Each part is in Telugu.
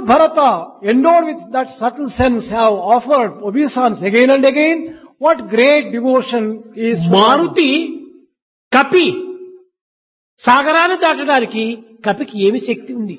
Bharata, endowed with that subtle sense, have offered obeisance again and again, what great devotion is to Rama. Maruti కపి సాగరాన్ని దాటడానికి కపికి ఏమి శక్తి ఉంది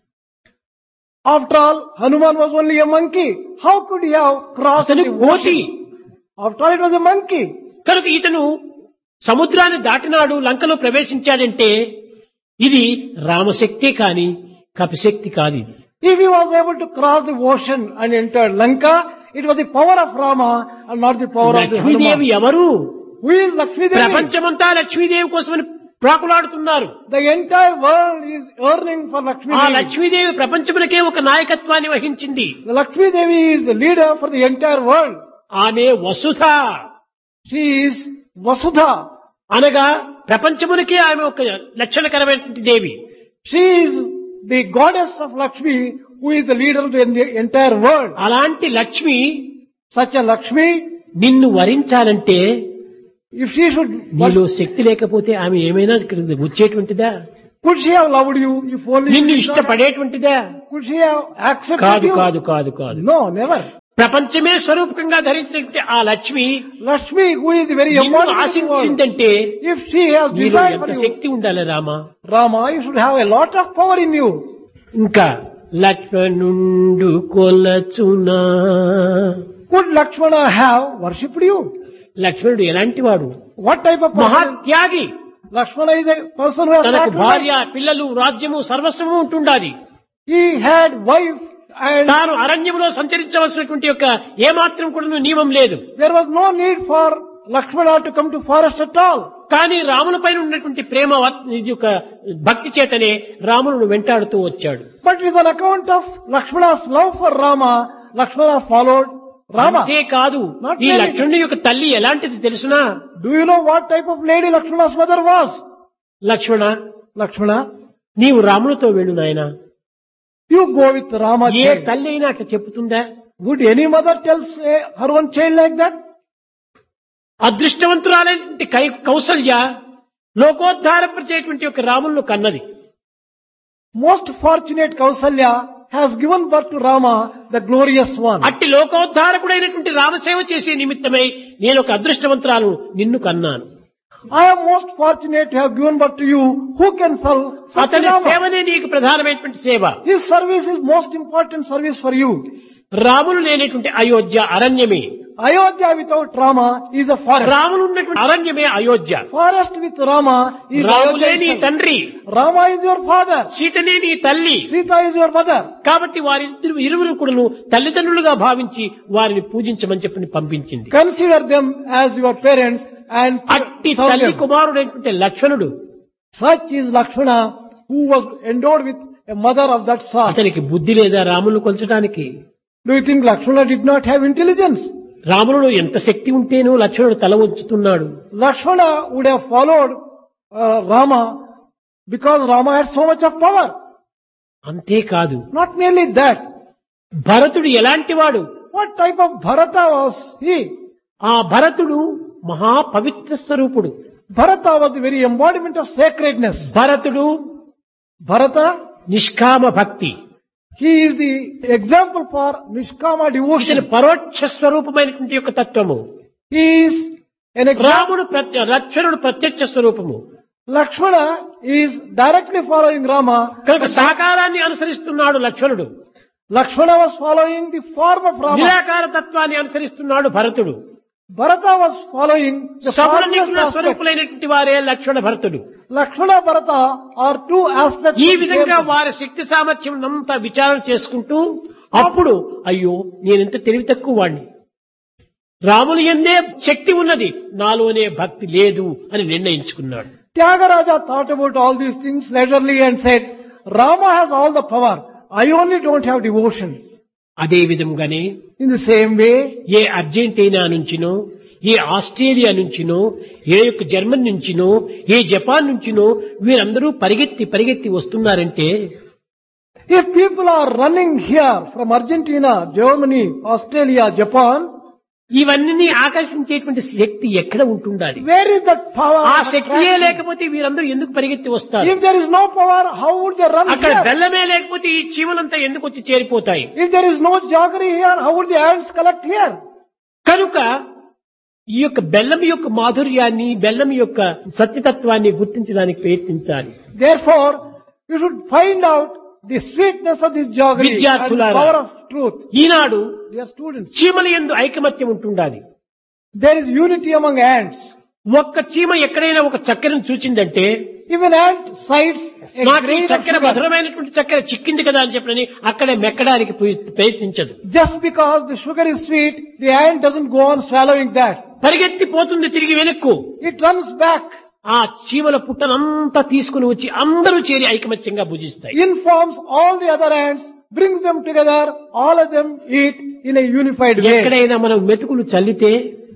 After all, Hanuman was only a monkey. How could he have crossed అతను the కోటి ocean? After all, it was a monkey. కనుక ఇతను సముద్రాన్ని దాటినాడు లంకలో ప్రవేశించాడంటే ఇది రామశక్తే కాని కపిశక్తి కాదు ఇది If he was able to cross the ocean and enter Lanka, it was the power of Rama and not the power of the Lakshmidevi Hanuman. ఎవరు Who is Lakshmi Devi? ప్రపంచమంతా లక్ష్మీదేవి కోసమని ప్రాకులాడుతున్నారు The entire world is yearning for Lakshmi ఆ Devi. లక్ష్మీదేవి ప్రపంచమునకే ఒక నాయకత్వాన్ని వహించింది The Lakshmi Devi is the leader for the entire world. ఆమె వసుధ She is Vasudha. అనగా ప్రపంచమునికే ఆమె ఒక లక్షణకరమైనటువంటి దేవి She is the goddess of Lakshmi who is the leader of the the entire world. అలాంటి లక్ష్మి Such a Lakshmi, నిన్ను వరించాలంటే if she should, నీలో శక్తి లేకపోతే ఆమె ఏమైనా ఇక్కడికి వచ్చేటువంటిదా could she have loved you if only నిన్ను she did not- ఇష్టపడేటువంటిదా could she have accepted కాదు you? కాదు కాదు కాదు No, never. ప్రపంచమే స్వరూపకంగా ధరించినటువంటి ఆ Lakshmi Lakshmi, who is the very నిన్ను embodiment of the world, ఆశించిందంటే if she has నీలో desired ఎంత for you, శక్తి ఉండాలి Rama Rama, you should have a lot of power in you. ఇంకా లక్ష్మణుండు కొలచునా Could Lakshmana have worshipped you? లక్ష్మణుడు ఎలాంటి వాడు What type of person? మహాత్యాగి Lakshmana is a person who has తనకు sacrificed. భార్య పిల్లలు రాజ్యము సర్వస్వము ఉంటుండాలి He had wife and తాను అరణ్యములో సంచరించవలసినటువంటి యొక్క ఏమాత్రం కూడా నియమం లేదు there was no need for Lakshmana to come to forest at all. కానీ రాముని పైన ఉన్నటువంటి ప్రేమ వ- ఇది ఒక భక్తి చేతనే రామును వెంటాడుతూ వచ్చాడు But with an account of Lakshmana's love for Rama, Lakshmana followed Rama. అంతేకాదు Not ఈ really. లక్ష్మణుని యొక్క తల్లి ఎలాంటిది తెలుసునా Do you know what type of lady Lakshmana's mother was? Lakshmana Lakshmana, నీవు రామునితో వెళ్ళు నాయన you go with Rama. A child. తల్లి అయినా అట్లా చెప్పుతుందా Would any mother tells uh, her own child like that? అదృష్టవంతురాలైనటువంటి కై కౌసల్య లోకోద్ధారపరిచేటువంటి యొక్క రాములను కన్నది Most fortunate Kausalya has given birth to Rama, the glorious one. అట్టి లోకోద్ధారకుడైనటువంటి రామసేవ చేసే నిమిత్తమై నేను ఒక అదృష్టవంతురాలు నిన్ను కన్నాను I am most fortunate to have given birth to you who can serve such అతని Rama. సేవనే నీకు ప్రధానమైనటువంటి సేవ His service is most important service for you. Ramulu లేనటువంటి Ayodhya అరణ్యమే Ayodhya without Rama is a forest. Ramulu ఉన్నటువంటి అరణ్యమే Ayodhya Forest with Rama is రాములే Ayodhya నీ itself. తండ్రి Rama is your father. సీతనే నీ తల్లి Sita is your mother. కాబట్టి వారిద్దరు ఇరువురు కూడాను తల్లిదండ్రులుగా భావించి వారిని పూజించమని చెప్పి పంపించింది Consider them as your parents and అట్టి serve తల్లి them. కుమారుడైనటువంటి లక్ష్మణుడు Such is Lakshmana who was endowed with a mother of that sort. అతనికి బుద్ధి లేదా రాములను కొల్చడానికి Do you think Lakshmana did not have intelligence? రాముడు ఎంత శక్తి ఉంటేనూ లక్ష్మణుడు తల వంచుతున్నాడు Lakshmana would have followed uh, Rama because Rama had so much of power. అంతేకాదు Not merely that. భరతుడు ఎలాంటి వాడు What type of Bharata was he? ఆ భరతుడు మహా పవిత్ర స్వరూపుడు Bharata was the very embodiment of sacredness. భరతుడు Bharata, నిష్కామ భక్తి he is the example for Nishkama ఇతని devotion. పరోక్ష స్వరూపమైనటువంటి యొక్క తత్వము He is an example. రాముడు ప్రత్య- లక్ష్మణుడు ప్రత్యక్ష స్వరూపము Lakshmana is directly following Rama. కనుక సాకారాన్ని అనుసరిస్తున్నాడు లక్ష్మణుడు Lakshmana was following the form of Rama. నిరాకార తత్వాన్ని అనుసరిస్తున్నాడు భరతుడు Bharata was following the సగుణ formless నిగుణ aspect. స్వరూపులైనటువంటి వారే లక్ష్మణ భరతుడు Lakshmana Bharata are two aspects. ఈ of the విధంగా same- వారి శక్తి సామర్థ్యం అంతా విచారణ చేసుకుంటూ అప్పుడు అయ్యో నేనెంత తెలివి తక్కువ వాణ్ణి రాములు ఎందే శక్తి ఉన్నది నాలోనే భక్తి లేదు అని నిర్ణయించుకున్నాడు Tyagaraja thought about all these things leisurely and said, Rama has all the power. I only don't have devotion. అదే విధంగానే In the same way, ఏ అర్జెంటీనా నుంచినో ఏ ఆస్ట్రేలియా నుంచినో ఏ యొక్క జర్మన్ నుంచినో ఏ జపాన్ నుంచినో వీరందరూ పరిగెత్తి పరిగెత్తి వస్తున్నారంటే if people are running here from Argentina, Germany, Australia, Japan, ఇవన్నీ ఆకర్షించేటువంటి శక్తి ఎక్కడ ఉంటుండాలి Where is that power? ఆ of శక్తియే attraction? లేకపోతే వీరందరూ ఎందుకు పరిగెత్తి వస్తారు If there is no power, how would they run అక్కడ here? బెల్లమే లేకపోతే ఈ చీమలంతా ఎందుకు వచ్చి చేరిపోతాయి If there is no jaggery here, how would the ants collect here? కనుక ఈ యొక్క బెల్లం యొక్క మాధుర్యాన్ని బెల్లం యొక్క సత్యతత్వాన్ని గుర్తించడానికి ప్రయత్నించాలి Therefore, you should find out the sweetness of this jaggery and the విద్యార్థులారా. power of truth. Eenadu Dear students, చీమల ఎందు ఐకమత్యం ఉంటుండాలి there is unity among ants. ఒక్క చీమ ఎక్కడైనా ఒక చక్కెరను చూచిందంటే If an ant sights a నాకు ఈ grain of చక్కెర sugar, మధురమైనటువంటి చక్కెర చిక్కింది కదా అని చెప్పని అక్కడే మెక్కడానికి ప్రయ- ప్రయత్నించదు just because the sugar is sweet, the ant doesn't go on swallowing that. పరిగెత్తి పోతుంది తిరిగి వెనక్కు It runs back, ఆ చీమల పుట్టనంతా తీసుకుని వచ్చి అందరూ చేరి ఐకమత్యంగా భుజిస్తాయి informs all the other ants, brings them together, all of them eat in a unified way. ఎక్కడైనా మనం మెతుకులు చల్లితే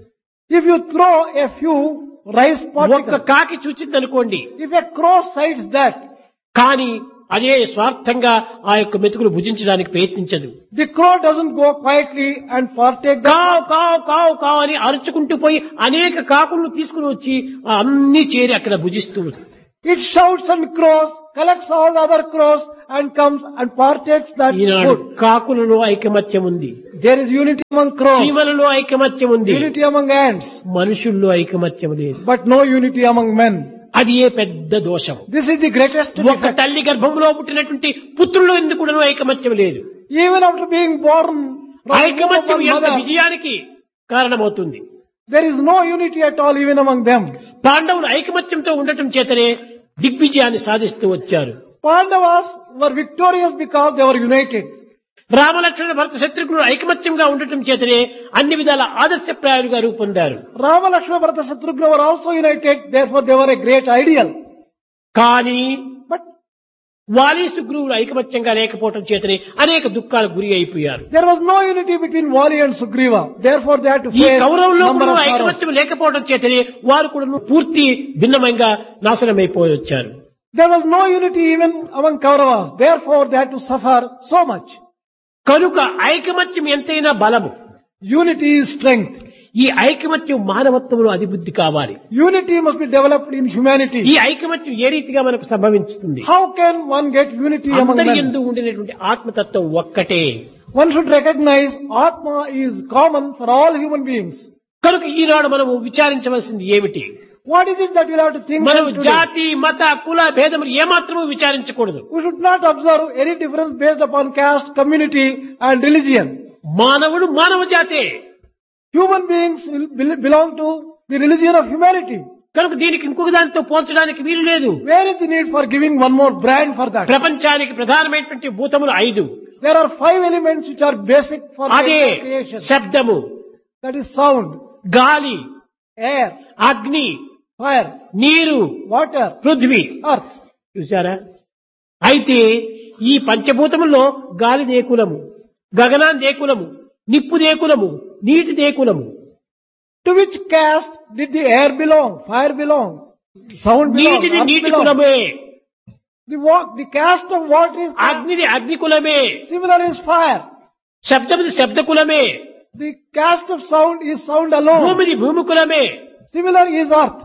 If you throw a few rice ఒక్క particles, కాకి చూచిందనుకోండి if a crow sights that, కానీ అదే స్వార్థంగా ఆ యొక్క మెతుకులు భుజించడానికి ప్రయత్నించదు the crow doesn't go quietly and partake that. కావు కావు కావు కావు అని అరుచుకుంటూ పోయి అనేక కాకులను తీసుకుని వచ్చి ఆ అన్ని చేరి అక్కడ భుజిస్తూ ఉంది. It shouts and crows, collects all the other crows and comes and partakes that Eenadu food. కాకులలో ఐకమత్యం ఉంది There is unity among crows, చీమలలో ఐకమత్యం ఉంది unity among ants, మనుషుల్లో ఐకమత్యం లేదు but no unity among men. అది ఏ పెద్ద దోషం This is the greatest ఒక defect. తల్లి గర్భంలో పుట్టినటువంటి పుత్రులు ఎందుకు కూడా ఐకమత్యం లేదు Even after being born, from the womb of ఐకమత్యం one ఎంత mother, విజయానికి కారణమవుతుంది there is no unity at all even among them. పాండవులు ఐకమత్యంతో ఉండటం చేతనే దిగ్విజయాన్ని సాధిస్తూ వచ్చారు Pandavas were victorious because they were united. రామలక్ష్మణ భరత శత్రుఘ్నులు ఐకమత్యంగా ఉండటం చేతనే అన్ని విధాల ఆదర్శప్రాయులుగా రూపొందారు Rama, Lakshmana, Bharata, Shatrugna were also united, therefore they were a great ideal. కానీ But వాలి సుగ్రీవులు ఐకమత్యంగా లేకపోవటం చేతనే అనేక దుఃఖాలకు గురి అయిపోయారు there was no unity between Vali and Sugriva. Therefore they had to ఈ face కౌరవుల్లో number కూడా of sorrows. ఐకమత్యం లేకపోవడం చేతనే వారు కూడా పూర్తి భిన్నమంగా నాశనమైపోయి వచ్చారు There was no unity even among Kauravas. Therefore they had to suffer so much. కనుక ఐకమత్యం ఎంతైనా బలము Unity is strength. ఈ ఐకమత్యం మానవత్వంలో అభివృద్ధి కావాలి Unity must be developed in humanity. ఈ ఐకమత్యం ఏ రీతిగా మనకు సంభవించుతుంది How can one get unity among అందరి men? ఎందు ఉండినటువంటి ఆత్మతత్వం ఒక్కటే One should recognize Atma is common for all human beings. కనుక ఈనాడు మనము విచారించవలసింది ఏమిటి What is it that we'll have to think మనం of today? జాతి మత కుల భేదములు ఏమాత్రము విచారించకూడదు We should not observe any difference based upon caste, community and religion. మానవుడు మానవ జాతే Human beings will bel- belong to the religion of humanity. కనుక దీనికి ఇంకొక దానితో పోల్చడానికి వీలు లేదు Where is the need for giving one more brand for that? ప్రపంచానికి ప్రధానమైనటువంటి భూతములు ఐదు There are five elements which are basic for అదే creation. శబ్దము That is sound, గాలి air, అగ్ని fire, నీరు water, పృథ్వీ earth. చూసారా అయితే ఈ పంచభూతముల్లో గాలి దేకులము గగనాన్ దేకులము నిప్పు దేకులము నీటి దేకులము To which caste did the air belong? Fire belong? Sound belong? నీటిది earth నీటి belong? కులమే The, wa- the caste of water is అగ్నిది అగ్ని కులమే similar is fire. శబ్దమిది శబ్ద కులమే The caste of sound is sound alone. భూమిది భూమి కులమే Similar is earth.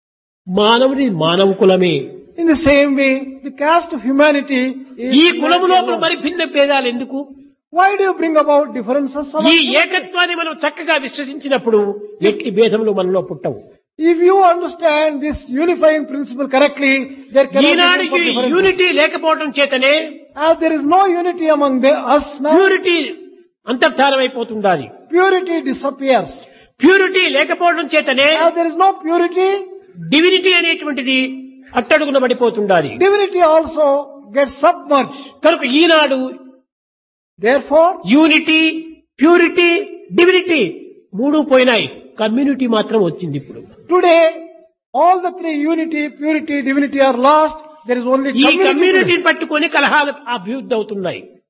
మానవుడి మానవ కులమే In the same way, the caste of humanity is ఈ కులము humanity లోపల alone. మరి భిన్న భేదాలు ఎందుకు Why do you bring about differences? among ఈ humanity? ఏకత్వాన్ని మనం చక్కగా విశ్వసించినప్పుడు ఎట్టి భేదములు మనలో పుట్టవు If you understand this unifying principle correctly, there cannot ఈనాడు be room for ఈ differences. యూనిటీ లేకపోవడం చేతనే As there is no unity among the, us now, purity అంతర్ధానమైపోతుండాలి purity disappears. ప్యూరిటీ లేకపోవడం చేతనే As there is no purity, divinity అనేటువంటిది అట్టడుగున పడిపోతుండాలి divinity also gets submerged. కనుక ఈనాడు Therefore, యూనిటీ ప్యూరిటీ డివినిటీ మూడు పోయినాయి కమ్యూనిటీ మాత్రం వచ్చింది ఇప్పుడు today, all the three unity, purity, divinity are lost. There is only ఈ community. today. కమ్యూనిటీని పట్టుకొని కలహాలు అభివృద్ధి అవుతున్నాయి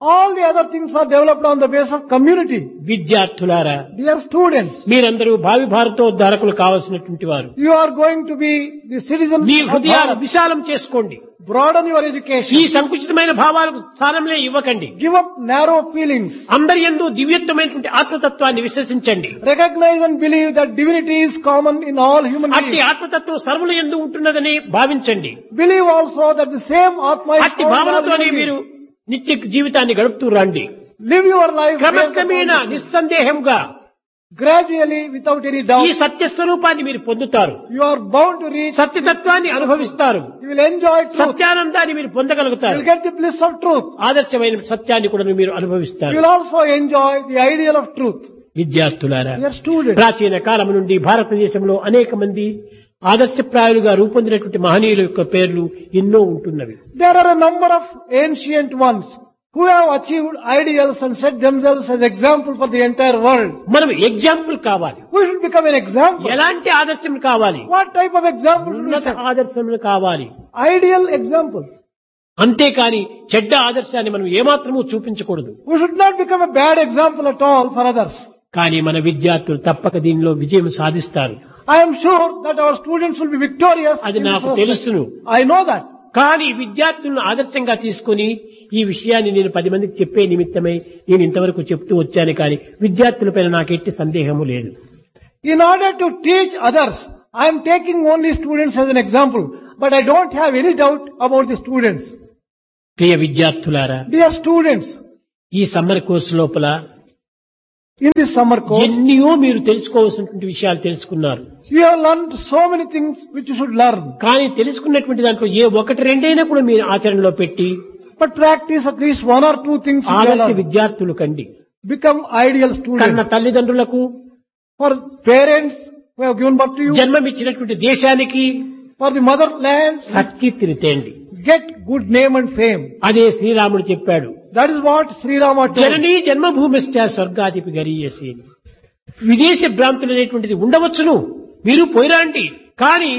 All the other things are developed on the base of community. విద్యార్థులారా Dear students, మీరందరూ భావి భారతోద్ధారకులు కావలసినటువంటి వారు you are going to be the citizens me of హృదయాలు Bharat. విశాలం చేసుకోండి Broaden your ఈ education. సంకుచితమైన భావాలకు స్థానంలో ఇవ్వకండి Give up narrow feelings. అందరి ఎందు దివ్యత్వమైనటువంటి ఆత్మతత్వాన్ని విశ్వసించండి Recognize and believe that divinity is common in all human అట్టి beings. ఆత్మతత్వం సర్వుల ఎందు ఉంటున్నదని భావించండి Believe also that the same Atma is అట్టి found in all భావనతోనే human మీరు beings. నిత్య జీవితాన్ని గడుపుతూ రండి Live your life based క్రమక్రమేణ upon this. నిస్సందేహంగా gradually without any ఈ doubt. సత్య స్వరూపాన్ని మీరు పొందుతారు You are bound to reach. సత్యతత్వాన్ని అనుభవిస్తారు You will enjoy truth. సత్యానందాన్ని మీరు You పొందగలుగుతారు will get the bliss of truth. ఆదర్శమైన సత్యాన్ని కూడా మీరు You అనుభవిస్తారు will also enjoy the ideal of truth. విద్యార్థులారా Dear students, ప్రాచీన కాలం నుండి భారతదేశంలో అనేక మంది ఆదర్శప్రాయులుగా రూపొందినటువంటి మహనీయుల యొక్క పేర్లు ఎన్నో ఉంటున్నవి there are a number of ancient ones who have achieved ideals and set themselves as example for the entire world. మనం ఎగ్జాంపుల్ కావాలి We should become an example. ఎలాంటి ఆదర్శం కావాలి What type of example should we ఉన్నత set? ఆదర్శములు కావాలి Ideal example. అంతేకాని చెడ్డ ఆదర్శాన్ని మనం ఏమాత్రము చూపించకూడదు We should not become a bad example at all for others. కానీ మన విద్యార్థులు తప్పక దీనిలో విజయం సాధిస్తారు I am sure that our students will be victorious. అది in this నాకు respect. తెలుసును I know that. కానీ విద్యార్థులను ఆదర్శంగా తీసుకుని ఈ విషయాన్ని నేను పది మందికి చెప్పే నిమిత్తమై నేను ఇంతవరకు చెప్తూ వచ్చాను కానీ విద్యార్థులపైన నాకు ఎట్టి సందేహము లేదు In order to teach others, I am taking only students as an example, but I don't have any doubt about the students. ప్రియ విద్యార్థులారా Dear students, ఈ సమ్మర్ కోర్సు లోపల in this summer course, ఎన్నో మీరు తెలుసుకోవాల్సినటువంటి విషయాలు తెలుసుకున్నారు you have learned so many things which you should learn. కానీ తెలుసుకున్నటువంటి దాంట్లో ఏ ఒకటి రెండైనా కూడా మీరు ఆచరణలో పెట్టి But practice at least one or two things you ఆదర్శ will learn. విద్యార్థులు కండి Become ideal కన్న students. తల్లిదండ్రులకు For parents who have given birth to you, జన్మమిచ్చినటువంటి దేశానికి for the motherland, సత్కీర్తిని తేండి get good name and fame. అదే శ్రీరాముడు చెప్పాడు That is what Sri Rama told. జననీ జన్మభూమిశ్చ స్వర్గాధిపి గరీయసి అని. విదేశ భ్రాంతులు అనేటువంటిది ఉండవచ్చును మీరు పోయిరాండి కానీ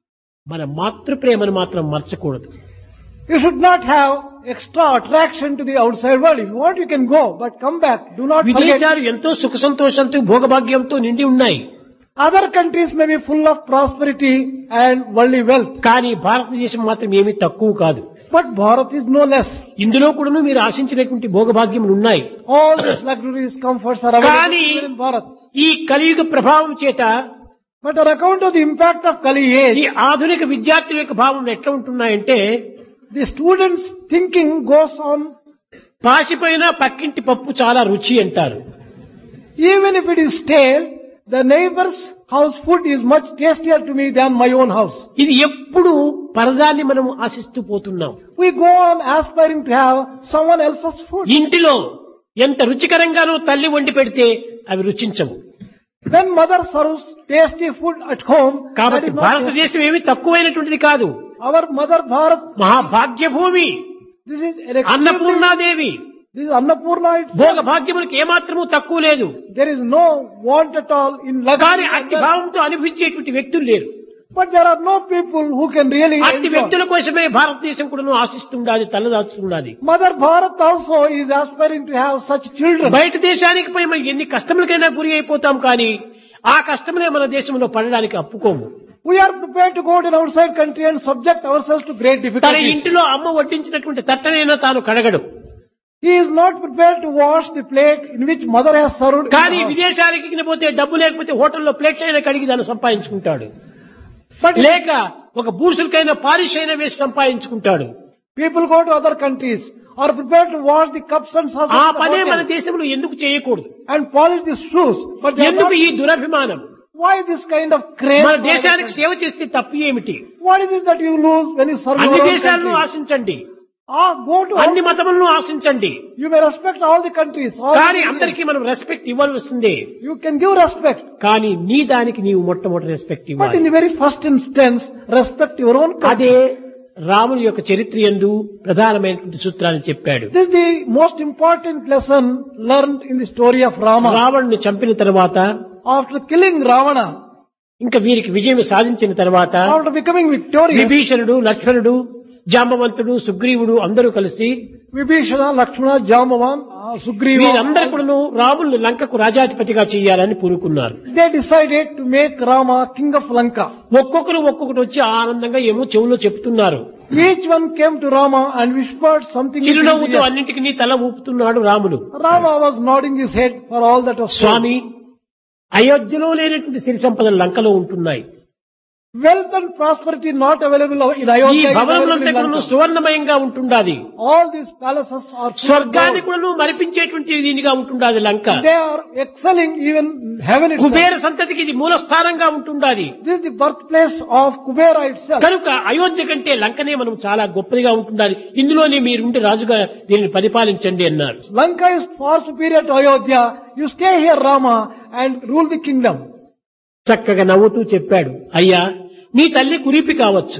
మన మాతృప్రేమను మాత్రం మర్చకూడదు You should not have extra attraction to the outside world. If you want, you can go, but come back. Do not forget. విదేశాలు ఎంతో సుఖ సంతోషంతో భోగభాగ్యంతో నిండి ఉన్నాయి Other countries may be full of prosperity and worldly wealth, కానీ భారతదేశం మాత్రం ఏమీ తక్కువ కాదు but Bharat is no less. ఇందులో కూడాను మీరు ఆశించినటువంటి భోగభాగ్యములు ఉన్నాయి All these luxuries, comforts are available కానీ here in Bharat. ఈ కలియుగ ప్రభావం చేత But on account of the impact of Kali ఈ age, ఆధునిక విద్యార్థుల యొక్క భావం ఎట్లా ఉంటున్నాయంటే the students' thinking goes on, పాసిపోయిన పక్కింటి పప్పు చాలా రుచి అంటారు even if it is stale, the neighbor's house food is much tastier to me than my own house. ఇది ఎప్పుడు పరదాన్ని మనం ఆశిస్తూ పోతున్నాం We go on aspiring to have someone else's food. ఇంటిలో ఎంత రుచికరంగానో తల్లి వండి పెడితే అవి రుచించవు When mother serves tasty food at home, that కాబట్టి is not tasty. భారతదేశం ఏమి తక్కువైనటువంటిది కాదు our mother Bharat, మహాభాగ్యభూమి this is an extremely, Annapurnadevi this is Annapurna itself. భోగ భాగ్యములకు ఏమాత్రము తక్కువ లేదు There is no want at all in కానీ luxury. అట్టి భావంతో అనుభవించేటువంటి వ్యక్తులు లేరు But there are no people who can really అట్టి enjoy. వ్యక్తుల కోసమే భారతదేశం కూడా ఆశిస్తుండాలి తలదాచుతుండాలి Mother Bharat also is aspiring to have such children. బయట దేశానికి పోయి మనం ఎన్ని కష్టములకైనా గురి అయిపోతాం కానీ ఆ కష్టములే మన దేశంలో పడడానికి అప్పుకోము We are prepared to go to an outside country and subject ourselves to great తన difficulties. ఇంటిలో అమ్మ వడ్డించినటువంటి తట్టనైనా తాను కడగడు He is not prepared to wash the plate in which mother has served. in కానీ the house. విదేశానికి పోతే డబ్బు లేకపోతే హోటల్లో ప్లేట్లైనా కడిగి దాన్ని సంపాదించుకుంటాడు But లేక ఒక బూసులకైనా పాలిష్ అయినా వేసి సంపాదించుకుంటాడు people go to other countries are prepared to wash the cups and saucers ఆ in the పనే మన hotel దేశంలో ఎందుకు చేయకూడదు and polish the shoes. But they are ఎందుకు not- ఈ దురభిమానం why this kind of craze? మన for other దేశానికి countries? సేవ చేస్తే తప్పు ఏమిటి What is it that you lose when you serve అన్ని your own దేశాలను country? ఆశించండి Ah, go to all, అన్ని మతములను ఆశించండి you may respect all the countries. All the కానీ religions. అందరికీ మనం రెస్పెక్ట్ ఇవ్వాల్సిందే You can give respect. కానీ నీ దానికి నీవు మొట్టమొదటి రెస్పెక్ట్ But in ఇవ్వాలి the very first instance, respect your own country. అదే రాముని యొక్క చరిత్ర ఎందు ప్రధానమైనటువంటి సూత్రాన్ని చెప్పాడు This is the most important lesson learned in the story of Rama. రావణుని చంపిన తర్వాత After killing Ravana, ఇంకా వీరికి విజయం సాధించిన తర్వాత after becoming victorious, విభీషణుడు లక్ష్మణుడు జాంబవంతుడు సుగ్రీవుడు అందరూ కలిసి Vibhishana, Lakshmana, Jambavan, uh, Sugriva. వీరందరూ కూడాను రాముల్ని లంకకు రాజాధిపతిగా చేయాలని పూనుకున్నారు They decided to make Rama king of Lanka. ఒక్కొక్కరు ఒక్కొక్కటి వచ్చి ఆనందంగా ఏమో చెవులో చెప్తున్నారు Each one came to Rama and whispered something. into his చిరునవ్వుతో ear. అన్నింటికి తల ఊపుతున్నాడు రాముడు Rama was nodding his head for all that was said. స్వామి అయోధ్యలో లేనటువంటి సిరి సంపదలు లంకలో ఉంటున్నాయి Wealth and prosperity not available in ఈ Ayodhya. is available భవనములంతా in కూడాను Lanka. సువర్ణమయంగా ఉంటుండాది All these palaces are full of స్వర్గాన్ని gold. కూడాను మరిపించేటువంటి దీనిగా ఉంటుండాది లంక They are excelling even heaven itself. Kubera సంతతికి ఇది మూల స్థానంగా ఉంటుండాది This is the birthplace of Kubera itself. కనుక అయోధ్య కంటే లంకనే మనం చాలా గొప్పదిగా ఉంటుండాలి ఇందులోనే మీరుండి రాజుగా దీనిని పరిపాలించండి అన్నారు Lanka is far superior to Ayodhya. You stay here, Rama, and rule the kingdom. చక్కగా నవ్వుతూ చెప్పాడు అయ్యా నీ తల్లి కురిపి కావచ్చు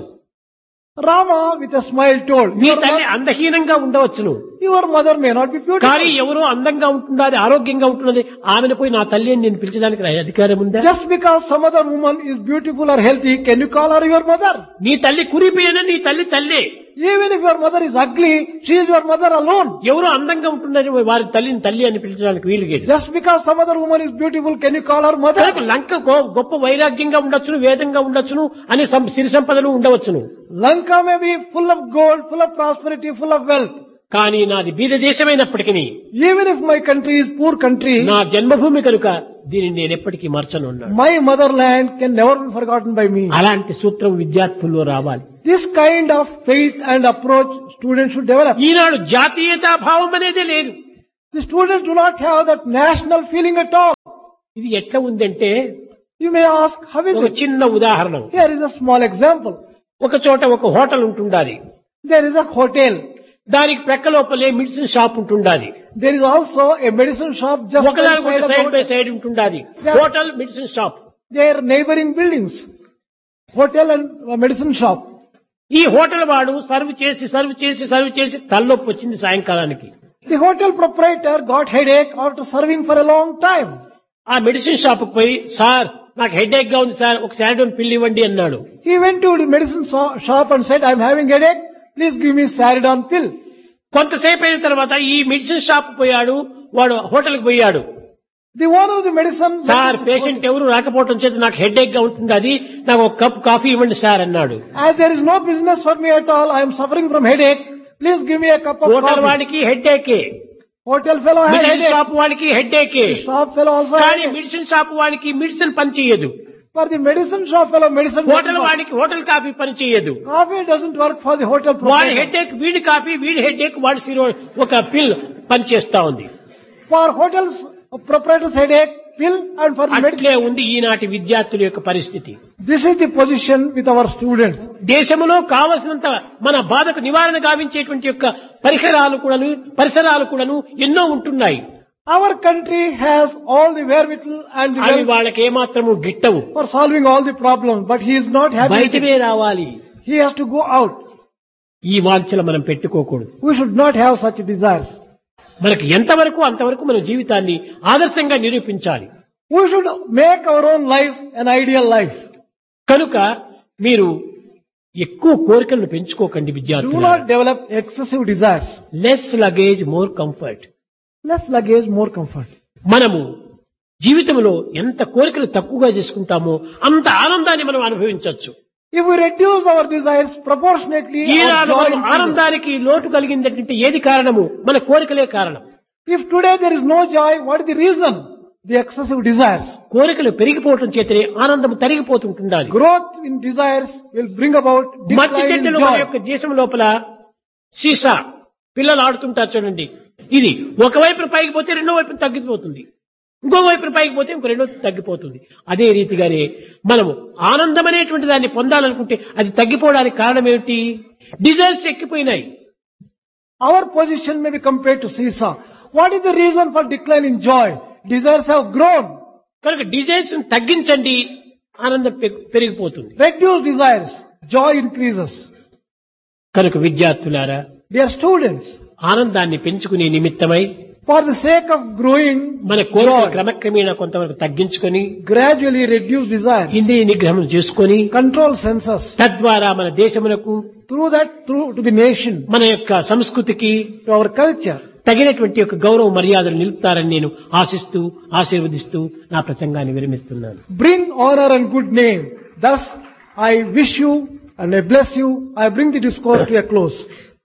Rama, with a smile, told, నీ your, తల్లి mo- అందహీనంగా ఉండవచ్చును your mother may not be beautiful. కానీ ఎవరో అందంగా ఉంటున్నది ఆరోగ్యంగా ఉంటున్నది ఆమెను పోయి నా తల్లి అని నేను పిలిచడానికి నా అధికారం ఉందా Just because some other woman is beautiful or healthy, can you call her your mother? నీ తల్లి కురిపి అయినా నీ తల్లి తల్లే Even if your mother is ugly, she is your mother alone. ఎవరో అందంగా ఉంటున్నది వారి తల్లిని తల్లి అని పిలిచడానికి వీలుగేది Just because some other woman is beautiful, can you call her కనుక mother? లంక గో- గొప్ప వైరాగ్యంగా ఉండొచ్చును వేదంగా ఉండొచ్చును అని సం- సిరి సంపదలు ఉండవచ్చును Lanka may be full of gold, full of prosperity, full of wealth. కానీ నాది బీద దేశమైనప్పటికీ Even if my country is poor country, నా జన్మభూమి కనుక దీనిని నేను ఎప్పటికీ మర్చను అన్నాడు my motherland can never be forgotten by me. అలాంటి సూత్రం విద్యార్థుల్లో రావాలి This kind of faith and approach students should develop. ఈనాడు జాతీయతా భావం అనేదే లేదు The students do not have that national feeling at all. ఇది ఎట్లా ఉందంటే You may ask, how is ఒక it? చిన్న ఉదాహరణ Here is a small example. ఒక చోట ఒక హోటల్ ఉంటుండాలి There is a hotel. దానికి ప్రక్క లోపలే మెడిసిన్ షాప్ ఉంటుండాది There is also a medicine shop just ఒకదానికి outside ఒక of the side by hotel. Side ఉంటుండాది Yeah. Hotel medicine shop They are neighboring buildings. Hotel and a medicine shop. ఈ హోటల్ వాడు సర్వ్ చేసి సర్వ్ చేసి సర్వ్ చేసి తలనొప్పి వచ్చింది సాయంకాలానికి The hotel proprietor got headache after serving for a long time. ఆ మెడిసిన్ షాప్ పోయి సార్ నాకు హెడేక్ గా ఉంది సార్ ఒక శానిటోన్ పిల్ ఇవ్వండి అన్నాడు He went to the medicine so- shop and said, I'm having headache. Please give me Saridon pill. కొంతసేపు అయిన తర్వాత ఈ మెడిసిన్ షాప్ పోయాడు వాడు హోటల్కి పోయాడు The owner of the medicine. Sir patient ఎవరు రాకపోవటం చేత నాకు హెడేక్ గా ఉంటుంది అది నాకు ఒక కప్ కాఫీ ఇవ్వండి సార్ అన్నాడు As there is no business for me at all, I am suffering from headache. Please give me a cup of hotel coffee. వాడికి headache Hotel fellow has medicine headache. Shop వాడికి headache Shop fellow also has కానీ headache. మెడిసిన్ షాప్ వాడికి మెడిసిన్ పని చేయదు For the medicine shop fellow, medicine doesn't hotel work. వాడికి హోటల్ కాఫీ పని చేయదు Coffee doesn't work for the hotel వాడి proprietor. హెడేక్ వీడి కాఫీ వీడి హెడేక్ వాడి సిరో ఒక పిల్ పని చేస్తా ఉంది For hotels, proprietor's headache, pill and for the medicine. అట్లే ఉంది ఈనాటి విద్యార్థుల యొక్క పరిస్థితి This is the position with our students. దేశంలో కావలసినంత మన బాధకు నివారణ గావించేటువంటి యొక్క పరికరాలు కూడాను పరిసరాలు కూడాను ఎన్నో ఉంటున్నాయి Our country has all the wherewithal and the అవి wealth వాళ్ళకి ఏమాత్రము గిట్టవు for solving all the problems, but he is not happy. with it. బయటవే రావాలి He has to go out. ఈ వాంఛలు మనం పెట్టుకోకూడదు We should not have such desires. మనకి ఎంతవరకు అంతవరకు మన జీవితాన్ని ఆదర్శంగా నిరూపించాలి We should make our own life an ideal life. కనుక మీరు ఎక్కువ కోరికలను పెంచుకోకండి Do విద్యార్థులు not develop excessive desires. Less luggage more comfort Less luggage, more comfort. మనము జీవితంలో ఎంత కోరికలు తక్కువగా చేసుకుంటామో అంత ఆనందాన్ని మనం అనుభవించవచ్చు If we reduce our desires proportionately, our Eenadu joy మనం increases. ఆనందానికి లోటు కలిగిందంటే ఏది కారణము మన కోరికలే కారణం If today there is no joy, what is the reason? The excessive desires. కోరికలు పెరిగిపోవటం చేతనే ఆనందం తరిగిపోతుంటుండాలి Growth in desires will bring about మధ్య decline in చెట్టులో మన joy. యొక్క దేశం లోపల సీసా పిల్లలు ఆడుతుంటారు చూడండి ఇది ఒకవైపు పైకి పోతే రెండో వైపు తగ్గిపోతుంది ఇంకో వైపు పైకి పోతే ఇంకో రెండో వైపు తగ్గిపోతుంది అదే రీతిగానే మనము ఆనందం అనేటువంటి దాన్ని పొందాలనుకుంటే అది తగ్గిపోవడానికి కారణం ఏమిటి డిజైర్స్ ఎక్కిపోయినాయి Our position may be compared to seesaw. What is the reason for decline in joy? Desires have grown. కనుక డిజైర్స్ తగ్గించండి ఆనందం పె- పెరిగిపోతుంది Reduce desires. Joy increases. కనుక విద్యార్థులారా Dear students, ఆనందాన్ని పెంచుకునే నిమిత్తమై for the sake of growing మన కోరిక joy, క్రమక్రమేణా కొంతవరకు తగ్గించుకొని gradually reduce desires. ఇంద్రియ నిగ్రహం చేసుకొని Control senses. తద్వారా మన దేశమునకు through that, through to the nation, మన యొక్క సంస్కృతికి to our culture. తగినటువంటి ఒక గౌరవ మర్యాదలు నిలుపుతారని నేను ఆశిస్తూ ఆశీర్వదిస్తూ నా ప్రసంగాన్ని విరమిస్తున్నాను Bring honor and good name. Thus, I wish you and I bless you. I bring the discourse to a close.